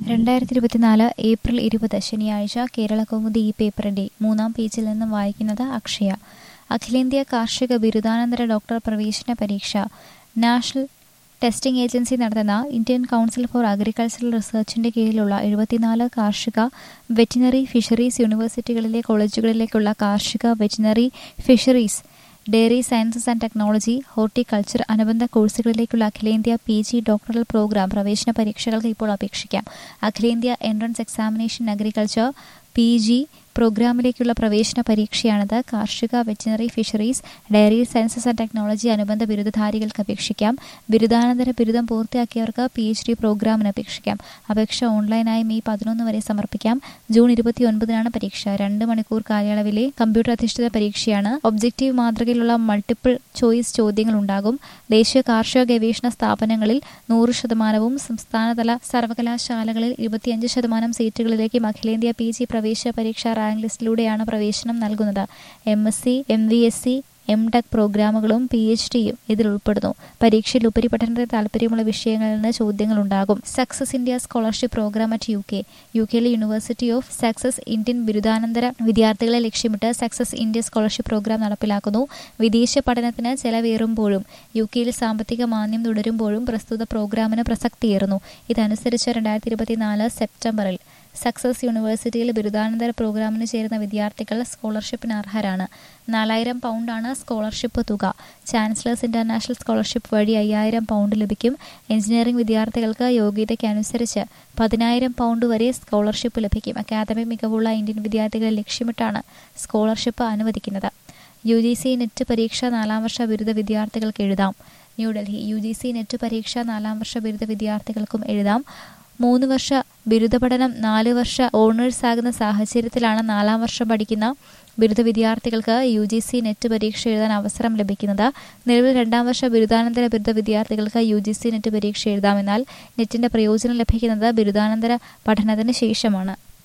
രണ്ടായിരത്തി ഇരുപത്തിനാല് ഏപ്രിൽ ഇരുപത് ശനിയാഴ്ച കേരള കൗമുദി ഈ പേപ്പറിന്റെ മൂന്നാം പേജിൽ നിന്നും വായിക്കുന്നത് അക്ഷയ അഖിലേന്ത്യാ കാർഷിക ബിരുദാനന്തര ഡോക്ടർ പ്രവേശന പരീക്ഷ നാഷണൽ ടെസ്റ്റിംഗ് ഏജൻസി നടത്തുന്ന ഇന്ത്യൻ കൗൺസിൽ ഫോർ അഗ്രികൾച്ചറൽ റിസർച്ചിന്റെ കീഴിലുള്ള എഴുപത്തിനാല് കാർഷിക വെറ്റിനറി ഫിഷറീസ് യൂണിവേഴ്സിറ്റികളിലെ കോളേജുകളിലേക്കുള്ള കാർഷിക veterinary fisheries dairy sciences and technology horticulture അനുബന്ധ കോഴ്സുകളിലേക്കുള്ള അഖിലേന്ത്യാ പി ജി ഡോക്ടറൽ പ്രോഗ്രാം പ്രവേശന പരീക്ഷകൾക്ക് ഇപ്പോൾ അപേക്ഷിക്കാം അഖിലേന്ത്യാ entrance examination agriculture P G പ്രോഗ്രാമിലേക്കുള്ള പ്രവേശന പരീക്ഷയാണിത് കാർഷിക veterinary fisheries dairy sciences and technology അനുബന്ധ ബിരുദധാരികൾക്ക് അപേക്ഷിക്കാം ബിരുദാനന്തര ബിരുദം പൂർത്തിയാക്കിയവർക്ക് പി എച്ച് ഡി പ്രോഗ്രാമിന് അപേക്ഷിക്കാം അപേക്ഷ ഓൺലൈനായി മെയ് പതിനൊന്ന് വരെ സമർപ്പിക്കാം ജൂൺ ഇരുപത്തിയൊൻപതിനാണ് പരീക്ഷ രണ്ട് മണിക്കൂർ കാലയളവിലെ കമ്പ്യൂട്ടർ അധിഷ്ഠിത പരീക്ഷയാണ് ഒബ്ജക്റ്റീവ് മാതൃകയിലുള്ള മൾട്ടിപ്പിൾ ചോയ്സ് ചോദ്യങ്ങൾ ഉണ്ടാകും ദേശീയ കാർഷിക ഗവേഷണ സ്ഥാപനങ്ങളിൽ നൂറ് ശതമാനവും സംസ്ഥാനതല സർവകലാശാലകളിൽ ഇരുപത്തിയഞ്ച് ശതമാനം സീറ്റുകളിലേക്കും അഖിലേന്ത്യാ പി ജി പ്രവേശന പരീക്ഷ റാങ്ക് ലിസ്റ്റിലൂടെയാണ് പ്രവേശനം നൽകുന്നത് M S C M V S C M tech പ്രോഗ്രാമുകളും പി എച്ച് ഡിയും ഇതിൽ ഉൾപ്പെടുന്നു പരീക്ഷയിൽ ഉപരിപഠനത്തിന് താല്പര്യമുള്ള വിഷയങ്ങളിൽ നിന്ന് ചോദ്യങ്ങളുണ്ടാകും Sussex India scholarship programme at U K U കെയിലെ യൂണിവേഴ്സിറ്റി ഓഫ് സക്സസ് ഇന്ത്യൻ ബിരുദാനന്തര വിദ്യാർത്ഥികളെ ലക്ഷ്യമിട്ട് സക്സസ് ഇന്ത്യ സ്കോളർഷിപ്പ് പ്രോഗ്രാം നടപ്പിലാക്കുന്നു വിദേശ പഠനത്തിന് ചെലവേറുമ്പോഴും യു കെയിൽ സാമ്പത്തിക മാന്യം തുടരുമ്പോഴും പ്രസ്തുത പ്രോഗ്രാമിന് പ്രസക്തിയേറുന്നു ഇതനുസരിച്ച് രണ്ടായിരത്തി ഇരുപത്തിനാല് സെപ്റ്റംബറിൽ സക്സസ് യൂണിവേഴ്സിറ്റിയിൽ ബിരുദാനന്തര പ്രോഗ്രാമിന് ചേരുന്ന വിദ്യാർത്ഥികൾ സ്കോളർഷിപ്പിന് അർഹരാണ് നാലായിരം പൗണ്ടാണ് സ്കോളർഷിപ്പ് തുക ചാൻസലേഴ്സ് ഇന്റർനാഷണൽ സ്കോളർഷിപ്പ് വഴി അയ്യായിരം പൗണ്ട് ലഭിക്കും എഞ്ചിനീയറിംഗ് വിദ്യാർത്ഥികൾക്ക് യോഗ്യതയ്ക്കനുസരിച്ച് പതിനായിരം പൗണ്ട് വരെ സ്കോളർഷിപ്പ് ലഭിക്കും അക്കാദമിക് മികവുള്ള ഇന്ത്യൻ വിദ്യാർത്ഥികളെ ലക്ഷ്യമിട്ടാണ് സ്കോളർഷിപ്പ് അനുവദിക്കുന്നത് യു ജി സി നെറ്റ് പരീക്ഷ നാലാം വർഷ ബിരുദ വിദ്യാർത്ഥികൾക്ക് എഴുതാം New Delhi U G C NET പരീക്ഷ നാലാം വർഷ ബിരുദ വിദ്യാർത്ഥികൾക്കും എഴുതാം മൂന്ന് വർഷ ബിരുദ പഠനം നാല് വർഷ ഓണേഴ്സ് ആകുന്ന സാഹചര്യത്തിലാണ് നാലാം വർഷം പഠിക്കുന്ന ബിരുദ വിദ്യാർത്ഥികൾക്ക് യു ജി സി നെറ്റ് പരീക്ഷ എഴുതാൻ അവസരം ലഭിക്കുന്നത് നിലവിൽ രണ്ടാം വർഷ ബിരുദാനന്തര ബിരുദ വിദ്യാർത്ഥികൾക്ക് യു ജി സി നെറ്റ് പരീക്ഷ എഴുതാമെന്നാൽ നെറ്റിന്റെ പ്രയോജനം ലഭിക്കുന്നത് ബിരുദാനന്തര പഠനത്തിന് ശേഷമാണ്